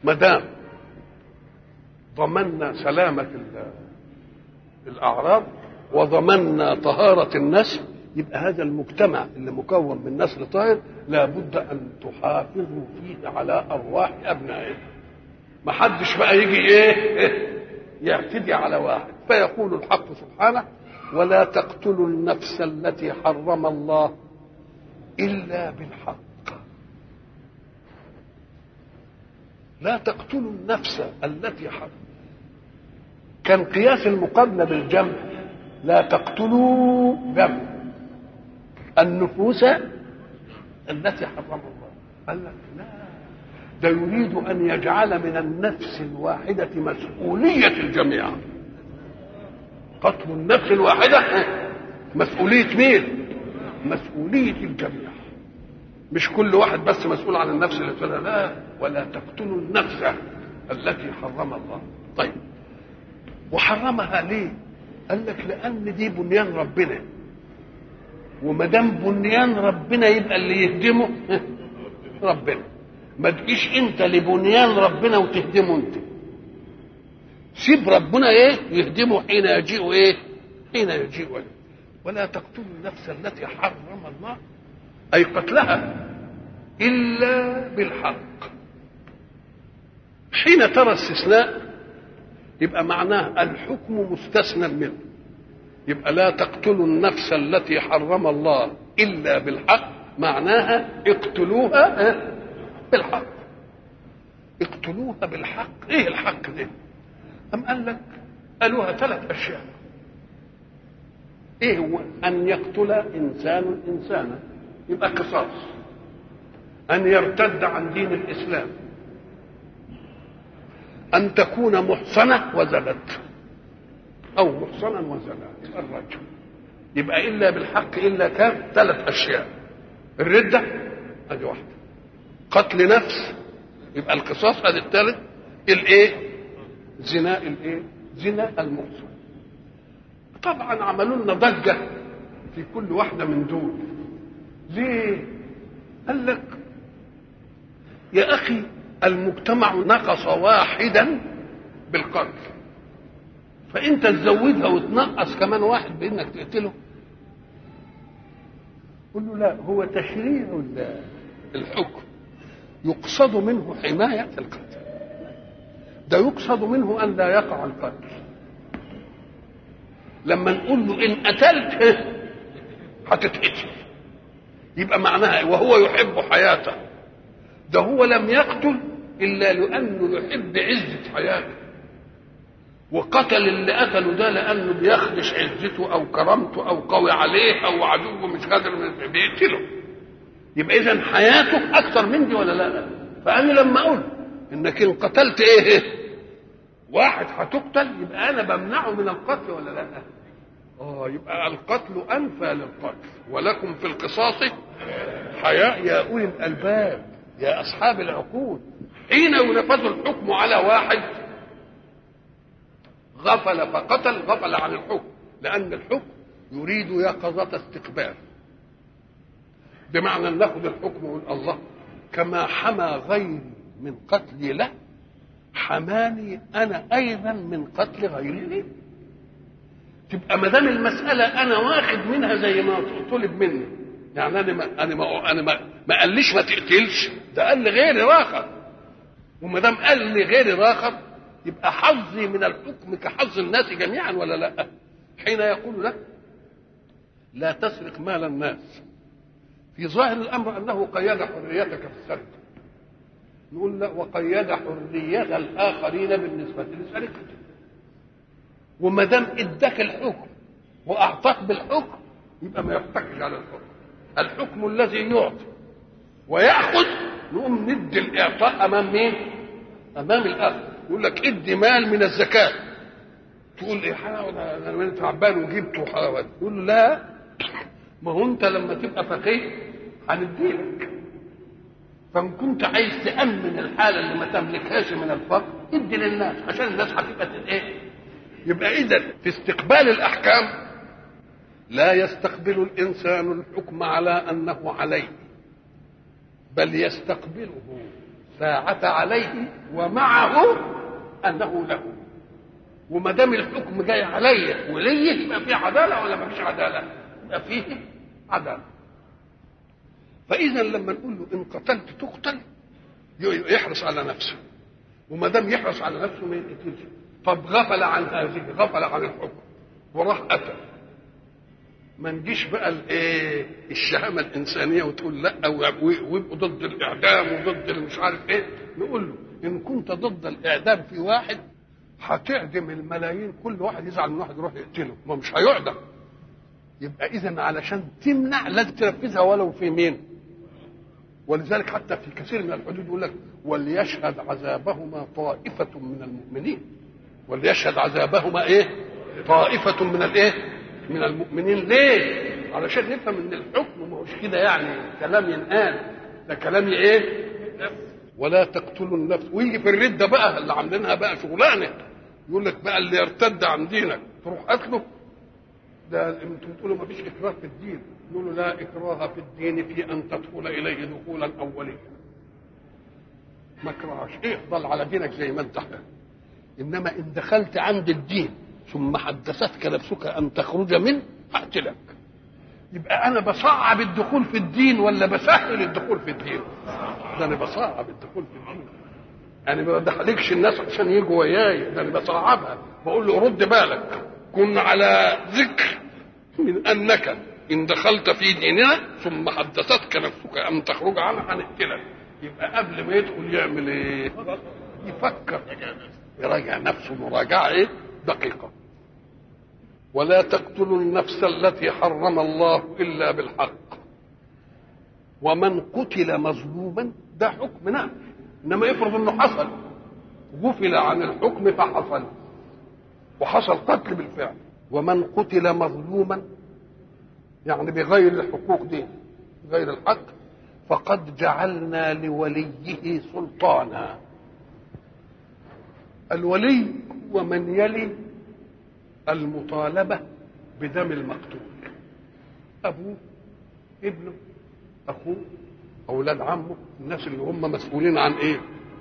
ما دام ضمننا سلامة الأعراض وضمننا طهارة النسل يبقى هذا المجتمع اللي مكون من نسل طاهر لابد أن تحافظوا فيه على أرواح أبنائه ما حدش بقى يجي إيه يعتدي على واحد فيقول الحق سبحانه ولا تقتلوا النفس التي حرم الله إلا بالحق لا تقتلوا النفس التي حرم كان قياس المقابلة بالجمع لا تقتلوا جمع النفوس التي حرم الله قال لك لا ده يريد أن يجعل من النفس الواحدة مسؤولية الجميع قتل النفس الواحدة مسؤولية مين؟ مسؤولية الجميع مش كل واحد بس مسؤول عن النفس اللي تقولها لا ولا تقتلوا النفس التي حرم الله طيب وحرمها ليه؟ قال لك لأن دي بنيان ربنا وما دام بنيان ربنا يبقى اللي يهدمه ربنا ما تجيش انت لبنيان ربنا وتهدمه انت سيب ربنا ايه يهدمه حين يجيء ايه حين يجيء إيه؟ ولا تقتلوا النفس التي حرم الله اي قتلها الا بالحق حين ترى استثناء يبقى معناه الحكم مستثنى منه يبقى لا تقتلوا النفس التي حرم الله الا بالحق معناها اقتلوها بالحق اقتلوها بالحق ايه الحق ده ام قال لك قالوها ثلاث اشياء ايه هو ان يقتل انسان انسانا يبقى قصاص ان يرتد عن دين الاسلام ان تكون محصنه وزنت او محصنا وزنا يبقى الرجل يبقى الا بالحق الا كان ثلاث اشياء الرده ادي واحده قتل نفس يبقى القصاص ادي الثالث الايه زنا الايه زنا المحصن طبعا عملوا لنا ضجه في كل واحده من دول ليه قال لك يا اخي المجتمع نقص واحدا بالقتل فانت تزودها وتنقص كمان واحد بانك تقتله قل له لا هو تشريع الحكم يقصد منه حماية القتل ده يقصد منه أن لا يقع القتل لما نقول له إن قتلت هتتقتل يبقى معناها وهو يحب حياته ده هو لم يقتل إلا لأنه يحب عزة حياته وقتل اللي قتله ده لأنه بيخدش عزته أو كرامته أو قوي عليه أو عدوه مش قادر بيقتله يبقى اذا حياته اكثر من دي ولا لا فانا لما اقول انك ان قتلت ايه واحد هتقتل يبقى انا بمنعه من القتل ولا لا اه يبقى القتل انفى للقتل ولكم في القصاص حياء يا اولي الالباب يا اصحاب العقول حين ينفذ الحكم على واحد غفل فقتل غفل عن الحكم لان الحكم يريد يقظه استقبال بمعنى ناخذ الحكم ونقول الله كما حمى غيري من قتلي له حماني انا ايضا من قتل غيري لي تبقى ما دام المساله انا واخد منها زي ما طلب مني يعني انا ما انا ما انا ما, ما قاليش ما تقتلش ده قال لي غيري راخر وما دام قال لي غيري راخر يبقى حظي من الحكم كحظ الناس جميعا ولا لا حين يقول لك لا تسرق مال الناس في ظاهر الامر انه قيد حريتك في السرقه نقول لا وقيد حريه الاخرين بالنسبه لسرقته وما دام اداك الحكم واعطاك بالحكم يبقى ما يحتكش على الحكم الحكم الذي يعطي وياخذ نقوم ندي الاعطاء امام مين؟ امام الاخر يقول لك ادي مال من الزكاه تقول ايه انا انا تعبان وجبته حاول يقول له لا ما هو انت لما تبقى فقيه هنديلك فان كنت عايز تامن الحاله اللي ما تملكهاش من الفقر ادي للناس عشان الناس هتبقى ايه يبقى اذا في استقبال الاحكام لا يستقبل الانسان الحكم على انه عليه بل يستقبله الساعة عليه ومعه أنه له وما دام الحكم جاي عليا وليه يبقى فيه عدالة ولا ما فيش عدالة؟ يبقى فيه عدالة فإذا لما نقول له إن قتلت تقتل يحرص على نفسه وما دام يحرص على نفسه ما يقتلش طب غفل عن هذه غفل عن الحكم وراح قتل ما نجيش بقى الايه الشهامه الانسانيه وتقول لا ويبقوا ضد الاعدام وضد مش عارف ايه نقول له ان كنت ضد الاعدام في واحد هتعدم الملايين كل واحد يزعل من واحد يروح يقتله ما مش هيعدم يبقى اذا علشان تمنع لازم تنفذها ولو في مين ولذلك حتى في كثير من الحدود يقول لك وليشهد عذابهما طائفة من المؤمنين وليشهد عذابهما ايه طائفة من الايه من المؤمنين ليه علشان نفهم ان الحكم ما هوش كده يعني كلام ينقال ده كلام ايه ولا تقتلوا النفس ويجي في الردة بقى اللي عاملينها بقى شغلانه يقول لك بقى اللي يرتد عن دينك تروح قتله ده انتم بتقولوا ما فيش اكراه في الدين نقول له لا اكراه في الدين في ان تدخل اليه دخولا اوليا ما اكرهش افضل على دينك زي ما انت انما ان دخلت عند الدين ثم حدثتك نفسك ان تخرج منه هقتلك يبقى انا بصعب الدخول في الدين ولا بسهل الدخول في الدين ده انا بصعب الدخول في الدين انا ما بدخلكش الناس عشان يجوا وياي ده انا بصعبها بقول له رد بالك كن على ذكر من انك ان دخلت في ديننا ثم حدثتك نفسك ان تخرج عنها هنقتلك يبقى قبل ما يدخل يعمل ايه؟ يفكر يراجع نفسه مراجعه ايه؟ دقيقه ولا تقتلوا النفس التي حرم الله الا بالحق ومن قتل مظلوما ده حكم نعم انما افرض انه حصل غفل عن الحكم فحصل وحصل قتل بالفعل ومن قتل مظلوما يعني بغير الحقوق دي غير الحق فقد جعلنا لوليه سلطانا الولي هو من يلي المطالبة بدم المقتول أبوه ابنه أخوه أولاد عمه الناس اللي هم مسؤولين عن إيه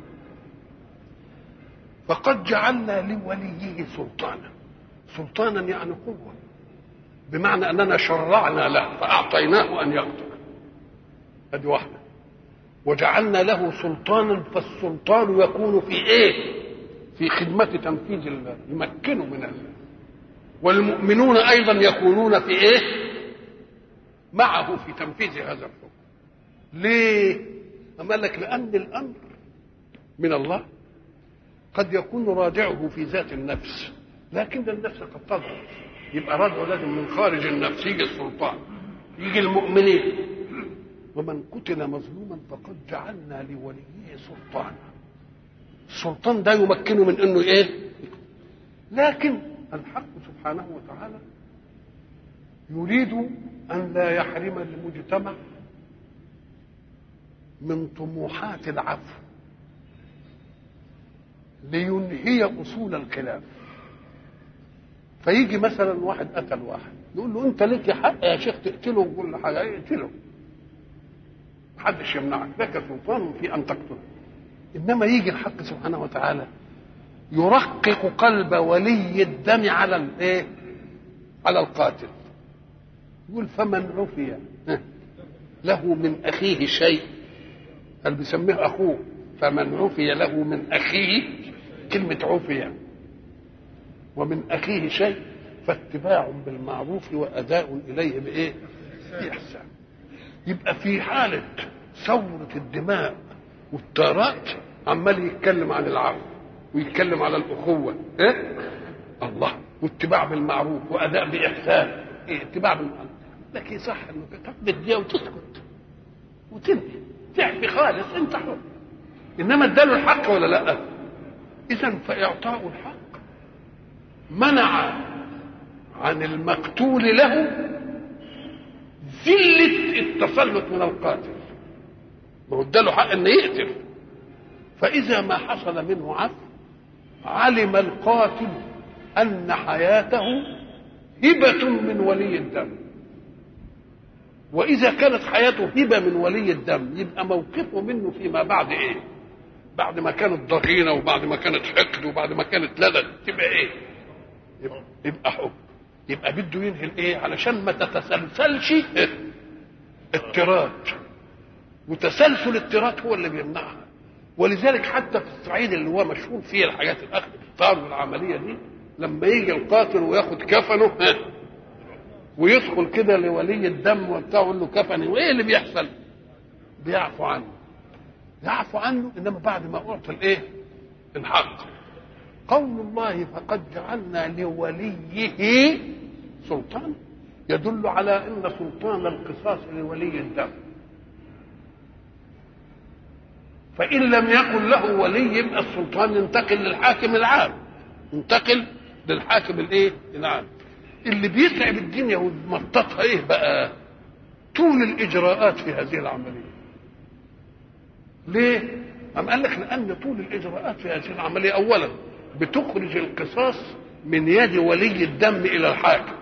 فقد جعلنا لوليه سلطانا سلطانا يعني قوة بمعنى أننا شرعنا له فأعطيناه أن يقتل هذه واحدة وجعلنا له سلطانا فالسلطان يكون في إيه في خدمة تنفيذ الله يمكنه من الله والمؤمنون أيضا يكونون في إيه معه في تنفيذ هذا الحكم ليه أما لك لأن الأمر من الله قد يكون راجعه في ذات النفس لكن النفس قد تظهر يبقى راجعه لازم من خارج النفس يجي السلطان يجي المؤمنين ومن قتل مظلوما فقد جعلنا لوليه سلطانا السلطان ده يمكنه من انه ايه لكن الحق سبحانه وتعالى يريد ان لا يحرم المجتمع من طموحات العفو لينهي اصول الخلاف فيجي مثلا واحد قتل واحد يقول له انت ليك حق يا شيخ تقتله وكل حاجه اقتله محدش يمنعك لك سلطان في ان تقتله انما يجي الحق سبحانه وتعالى يرقق قلب ولي الدم على الايه على القاتل يقول فمن عفي له من اخيه شيء قال بيسميه اخوه فمن عفي له من اخيه كلمه عفي ومن اخيه شيء فاتباع بالمعروف واداء اليه بايه باحسان يبقى في حاله ثوره الدماء والطارات عمال يتكلم عن العفو ويتكلم على الاخوه ايه الله واتباع بالمعروف واداء باحسان إيه اتباع بالمعروف لكن صح انك تاخد الدنيا وتسكت وتنهي تعفي خالص انت حر انما اداله الحق ولا لا اذا فاعطاء الحق منع عن المقتول له ذلة التسلط من القاتل ما هو اداله حق انه يقتل فاذا ما حصل منه عفو علم القاتل ان حياته هبة من ولي الدم واذا كانت حياته هبة من ولي الدم يبقى موقفه منه فيما بعد ايه بعد ما كانت ضغينه وبعد ما كانت حقد وبعد ما كانت لدن تبقى ايه يبقى, يبقى حب يبقى بده ينهي الايه علشان ما تتسلسلش التراث وتسلسل التراث هو اللي بيمنعها ولذلك حتى في الصعيد اللي هو مشهور فيه الحاجات الاخذ الافطار والعمليه دي لما يجي القاتل وياخد كفنه ويدخل كده لولي الدم وبتاع يقول له كفني وايه اللي بيحصل؟ بيعفو عنه يعفو عنه انما بعد ما اعطي الايه؟ الحق قول الله فقد جعلنا لوليه سلطان يدل على ان سلطان القصاص لولي الدم فان لم يكن له ولي يبقى السلطان ينتقل للحاكم العام ينتقل للحاكم الايه العام اللي بيتعب الدنيا ومططها ايه بقى طول الاجراءات في هذه العمليه ليه أم قال لك لأن طول الإجراءات في هذه العملية أولا بتخرج القصاص من يد ولي الدم إلى الحاكم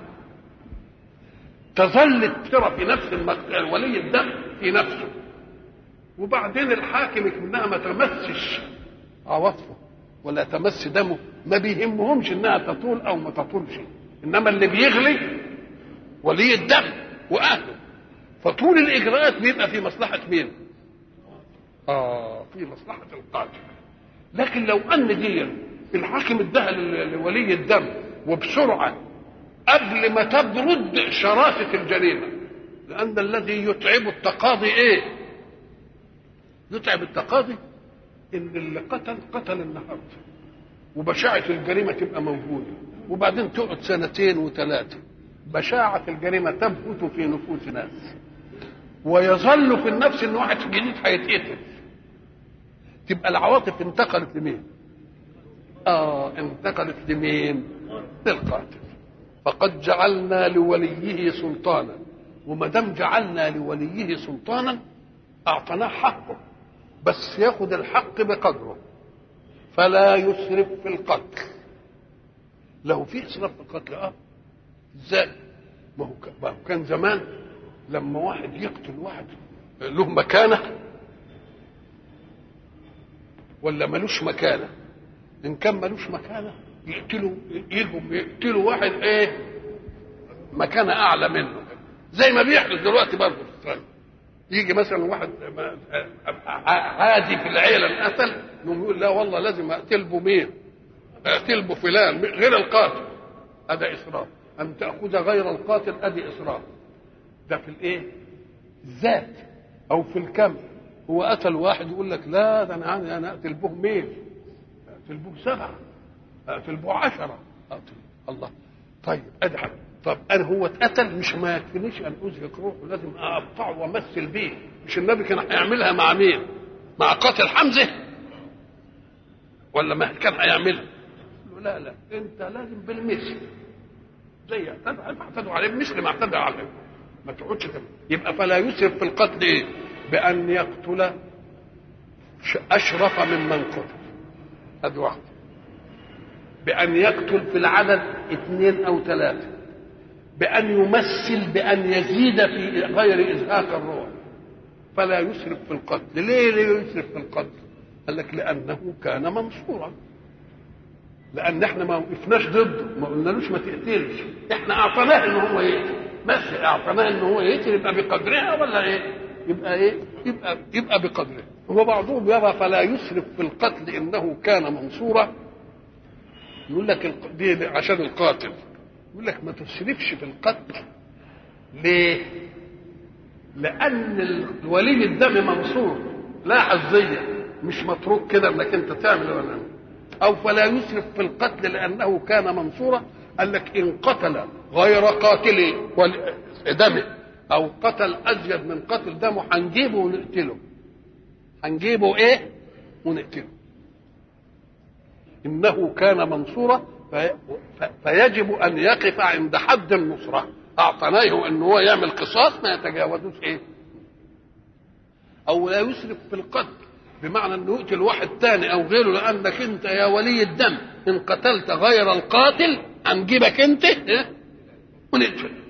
تظل الترى في نفس المك... ولي الدم في نفسه وبعدين الحاكم منها ما تمسش عواطفه ولا تمس دمه ما بيهمهمش انها تطول او ما تطولش انما اللي بيغلي ولي الدم واهله فطول الاجراءات بيبقى في مصلحه مين؟ اه في مصلحه القاتل لكن لو ان دي الحاكم اداها لولي الدم وبسرعه قبل ما تبرد شراسه الجريمه لان الذي يتعب التقاضي ايه؟ يتعب التقاضي ان اللي قتل قتل النهارده وبشاعه الجريمه تبقى موجوده وبعدين تقعد سنتين وثلاثه بشاعه الجريمه تبهت في نفوس ناس ويظل في النفس ان واحد جديد هيتقتل تبقى العواطف انتقلت لمين؟ اه انتقلت لمين؟ للقاتل فقد جعلنا لوليه سلطانا وما دام جعلنا لوليه سلطانا اعطيناه حقه بس ياخد الحق بقدره فلا يسرف في القتل له في اسراف في القتل اه ازاي؟ ما هو ما هو كان زمان لما واحد يقتل واحد له مكانه ولا ملوش مكانه ان كان ملوش مكانه يقتلوا يلهم يقتلوا واحد ايه مكانه اعلى منه زي ما بيحدث دلوقتي برضه في اسرائيل يجي مثلا واحد عادي في العيله انقتل يقوم يقول لا والله لازم اقتل به مين؟ اقتل به فلان غير القاتل هذا اسراف ان تاخذ غير القاتل ادي اسراف ده في الايه؟ الذات او في الكم هو قتل واحد يقول لك لا ده انا انا اقتل به مين؟ اقتل به سبعه اقتل به عشره اقتل الله طيب ادي حاجه طب انا هو اتقتل مش ما يكفينيش ان ازهق روحه لازم اقطعه وامثل بيه مش النبي كان هيعملها مع مين؟ مع قاتل حمزه ولا ما كان هيعملها؟ لا لا انت لازم بالمثل زي اعتدوا اعتدوا عليه بمثل ما اعتدى عليه ما تقعدش يبقى فلا يسرف في القتل ايه؟ بأن يقتل أشرف ممن قتل هذه واحدة بأن يقتل في العدد اثنين أو ثلاثة بأن يمثل بأن يزيد في غير إزهاق الروح فلا يسرف في القتل ليه لا يسرف في القتل قال لك لأنه كان منصورا لأن احنا ما وقفناش ضده ما قلنالوش ما تقتلش احنا أعطيناه إن هو يقتل بس أعطيناه إن هو يقتل يبقى بقدرها ولا إيه؟ يبقى ايه يبقى يبقى بقدره وبعضهم يرى فلا يسرف في القتل انه كان منصورا يقول لك دي عشان القاتل يقول لك ما تسرفش في القتل ليه لان ولي الدم منصور لا حظيه مش متروك كده انك انت تعمل ولا او فلا يسرف في القتل لانه كان منصورا قال لك ان قتل غير قاتل دمه او قتل ازيد من قتل دمه هنجيبه ونقتله هنجيبه ايه ونقتله انه كان منصورا في فيجب ان يقف عند حد النصره اعطيناه ان هو يعمل قصاص ما يتجاوزوش ايه او لا يسرف في القتل بمعنى انه يقتل واحد تاني او غيره لانك انت يا ولي الدم ان قتلت غير القاتل هنجيبك انت إيه؟ ونقتل